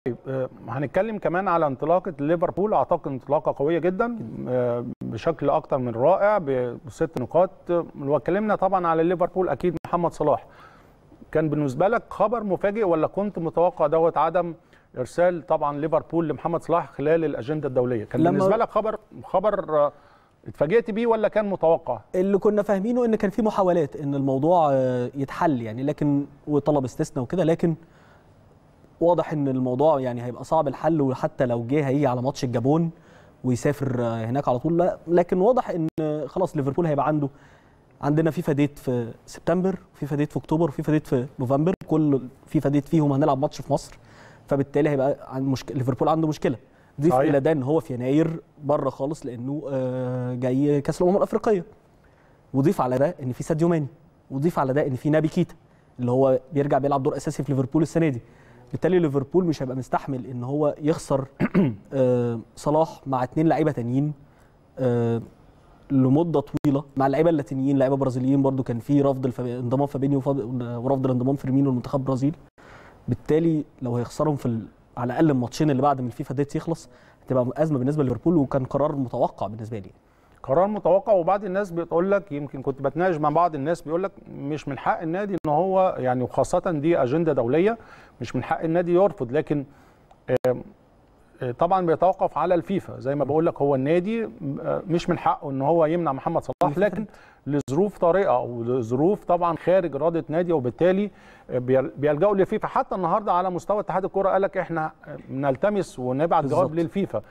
آه، هنتكلم كمان على انطلاقه ليفربول اعتقد انطلاقه قويه جدا آه، بشكل اكتر من رائع بست نقاط آه، لو اتكلمنا طبعا على ليفربول اكيد محمد صلاح كان بالنسبه لك خبر مفاجئ ولا كنت متوقع دوت عدم ارسال طبعا ليفربول لمحمد صلاح خلال الاجنده الدوليه كان لما- بالنسبه لك خبر خبر آه، اتفاجئت بيه ولا كان متوقع اللي كنا فاهمينه ان كان في محاولات ان الموضوع آه، يتحل يعني لكن وطلب استثناء وكده لكن واضح ان الموضوع يعني هيبقى صعب الحل وحتى لو جه هيجي على ماتش الجابون ويسافر آه، هناك على طول لا لكن واضح ان آه، خلاص ليفربول هيبقى عنده عندنا فيفا ديت في سبتمبر فيفا ديت في اكتوبر وفيفا ديت في نوفمبر كل فيفا ديت فيهم هنلعب ماتش في مصر فبالتالي هيبقى عند مشكله ليفربول عنده مشكله ضيف صحيح. الى ده ان هو في يناير بره خالص لانه آه، جاي كاس الامم الافريقيه وضيف على ده ان في ساديو ماني وضيف على ده ان في نابي كيتا اللي هو بيرجع بيلعب دور اساسي في ليفربول السنه دي بالتالي ليفربول مش هيبقى مستحمل ان هو يخسر آه، صلاح مع اتنين لعيبه تانيين آه، لمده طويله مع اللعيبه اللاتينيين لعيبه برازيليين برضو كان في رفض الف- انضمام فابينيو وفض- ورفض الانضمام فيرمينو لمنتخب البرازيل بالتالي لو هيخسرهم في ال- على الاقل الماتشين اللي بعد من الفيفا ديت يخلص هتبقى ازمه بالنسبه لليفربول وكان قرار متوقع بالنسبه لي قرار متوقع وبعض الناس بتقول لك يمكن كنت بتناقش مع بعض الناس بيقول لك مش من حق النادي ان هو يعني وخاصه دي اجنده دوليه مش من حق النادي يرفض لكن آم، آه، طبعا بيتوقف على الفيفا زي ما بقول لك هو النادي آه، مش من حقه ان هو يمنع محمد صلاح لكن لظروف طارئه او لظروف طبعا خارج اراده نادي وبالتالي آه، بيل- بيلجأوا للفيفا حتى النهارده على مستوى اتحاد الكره قال لك احنا آه، نلتمس ونبعت جواب بالظبط. للفيفا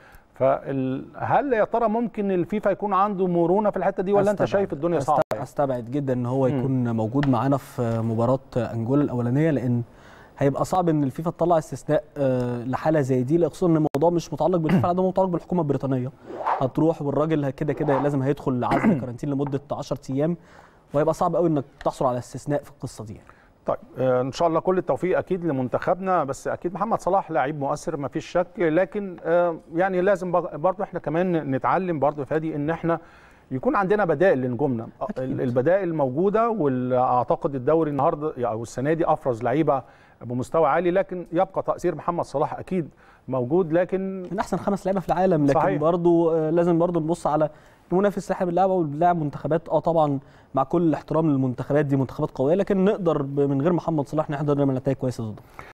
فهل يا ترى ممكن الفيفا يكون عنده مرونه في الحته دي ولا انت أستبعد. شايف الدنيا أست- صعبه يعني؟ استبعد جدا ان هو يكون موجود معانا في مباراه انجولا الاولانيه لان هيبقى صعب ان الفيفا تطلع استثناء آه، لحاله زي دي خصوصا ان الموضوع مش متعلق بالفيفا على قد ما متعلق بالحكومه البريطانيه هتروح والراجل كده كده لازم هيدخل عزل كارانتين لمده 10 ايام وهيبقى صعب قوي انك تحصل على استثناء في القصه دي طيب آه، ان شاء الله كل التوفيق اكيد لمنتخبنا بس اكيد محمد صلاح لاعب مؤثر ما فيش شك لكن آه، يعني لازم بق- برضو احنا كمان نتعلم برضو في هذه ان احنا يكون عندنا بدائل لنجومنا آه، ال- البدائل موجوده واعتقد الدوري النهارده او السنه دي افرز لعيبه بمستوى عالي لكن يبقى تاثير محمد صلاح اكيد موجود لكن من احسن خمس لعيبه في العالم لكن صحيح. برضو آه، لازم برضو نبص على المنافس اللي احنا بنلعبه وبنلعب منتخبات اه طبعا مع كل الاحترام للمنتخبات دي منتخبات قويه لكن نقدر ب- من غير محمد صلاح نقدر نعمل نتائج كويسه ضده